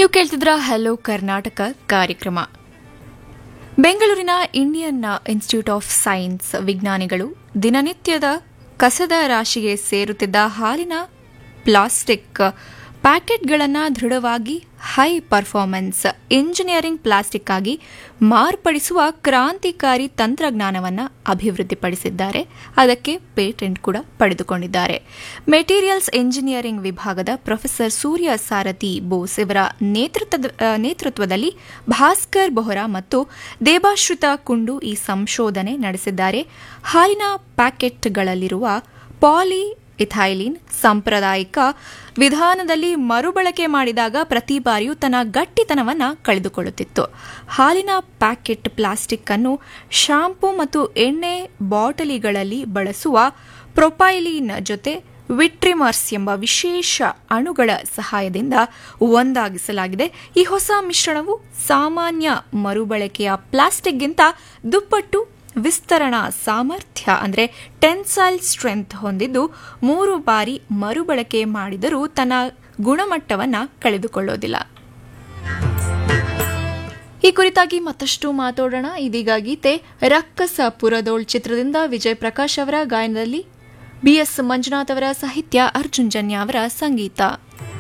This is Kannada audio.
ನೀವು ಕೇಳ್ತಿದ್ರ ಹಲೋ ಕರ್ನಾಟಕ ಕಾರ್ಯಕ್ರಮ ಬೆಂಗಳೂರಿನ ಇಂಡಿಯನ್ ಇನ್ಸ್ಟಿಟ್ಯೂಟ್ ಆಫ್ ಸೈನ್ಸ್ ವಿಜ್ಞಾನಿಗಳು ದಿನನಿತ್ಯದ ಕಸದ ರಾಶಿಗೆ ಸೇರುತ್ತಿದ್ದ ಹಾಲಿನ ಪ್ಲಾಸ್ಟಿಕ್ ಪ್ಯಾಕೆಟ್ಗಳನ್ನು ದೃಢವಾಗಿ ಹೈ ಪರ್ಫಾರ್ಮೆನ್ಸ್ ಇಂಜಿನಿಯರಿಂಗ್ ಪ್ಲಾಸ್ಟಿಕ್ ಆಗಿ ಮಾರ್ಪಡಿಸುವ ಕ್ರಾಂತಿಕಾರಿ ತಂತ್ರಜ್ಞಾನವನ್ನು ಅಭಿವೃದ್ಧಿಪಡಿಸಿದ್ದಾರೆ ಅದಕ್ಕೆ ಪೇಟೆಂಟ್ ಕೂಡ ಪಡೆದುಕೊಂಡಿದ್ದಾರೆ ಮೆಟೀರಿಯಲ್ಸ್ ಇಂಜಿನಿಯರಿಂಗ್ ವಿಭಾಗದ ಪ್ರೊಫೆಸರ್ ಸೂರ್ಯ ಸಾರಥಿ ಬೋಸ್ ಇವರ ನೇತೃತ್ವದ ಆ, ನೇತೃತ್ವದಲ್ಲಿ ಭಾಸ್ಕರ್ ಬೊಹರಾ ಮತ್ತು ದೇಬಾಶ್ರಿತ ಕುಂಡು ಈ ಸಂಶೋಧನೆ ನಡೆಸಿದ್ದಾರೆ ಹಾಲಿನ ಪ್ಯಾಕೆಟ್ಗಳಲ್ಲಿರುವ ಪಾಲಿ ಇಥೈಲಿನ್ ಸಾಂಪ್ರದಾಯಿಕ ವಿಧಾನದಲ್ಲಿ ಮರುಬಳಕೆ ಮಾಡಿದಾಗ ಪ್ರತಿ ಬಾರಿಯೂ ತನ್ನ ಗಟ್ಟಿತನವನ್ನು ಕಳೆದುಕೊಳ್ಳುತ್ತಿತ್ತು ಹಾಲಿನ ಪ್ಯಾಕೆಟ್ ಪ್ಲಾಸ್ಟಿಕ್ ಅನ್ನು ಶಾಂಪೂ ಮತ್ತು ಎಣ್ಣೆ ಬಾಟಲಿಗಳಲ್ಲಿ ಬಳಸುವ ಪ್ರೊಪೈಲಿನ್ ಜೊತೆ ವಿಟ್ರಿಮರ್ಸ್ ಎಂಬ ವಿಶೇಷ ಅಣುಗಳ ಸಹಾಯದಿಂದ ಒಂದಾಗಿಸಲಾಗಿದೆ ಈ ಹೊಸ ಮಿಶ್ರಣವು ಸಾಮಾನ್ಯ ಮರುಬಳಕೆಯ ಪ್ಲಾಸ್ಟಿಕ್ಗಿಂತ ದುಪ್ಪಟ್ಟು ವಿಸ್ತರಣಾ ಸಾಮರ್ಥ್ಯ ಅಂದರೆ ಟೆನ್ಸೈಲ್ ಸ್ಟ್ರೆಂತ್ ಹೊಂದಿದ್ದು ಮೂರು ಬಾರಿ ಮರುಬಳಕೆ ಮಾಡಿದರೂ ತನ್ನ ಗುಣಮಟ್ಟವನ್ನು ಕಳೆದುಕೊಳ್ಳೋದಿಲ್ಲ ಈ ಕುರಿತಾಗಿ ಮತ್ತಷ್ಟು ಮಾತಾಡೋಣ ಇದೀಗ ಗೀತೆ ರಕ್ಕಸ ಪುರದೋಳ್ ಚಿತ್ರದಿಂದ ವಿಜಯ್ ಪ್ರಕಾಶ್ ಅವರ ಗಾಯನದಲ್ಲಿ ಬಿಎಸ್ ಮಂಜುನಾಥ್ ಅವರ ಸಾಹಿತ್ಯ ಅರ್ಜುನ್ ಜನ್ಯ ಅವರ ಸಂಗೀತ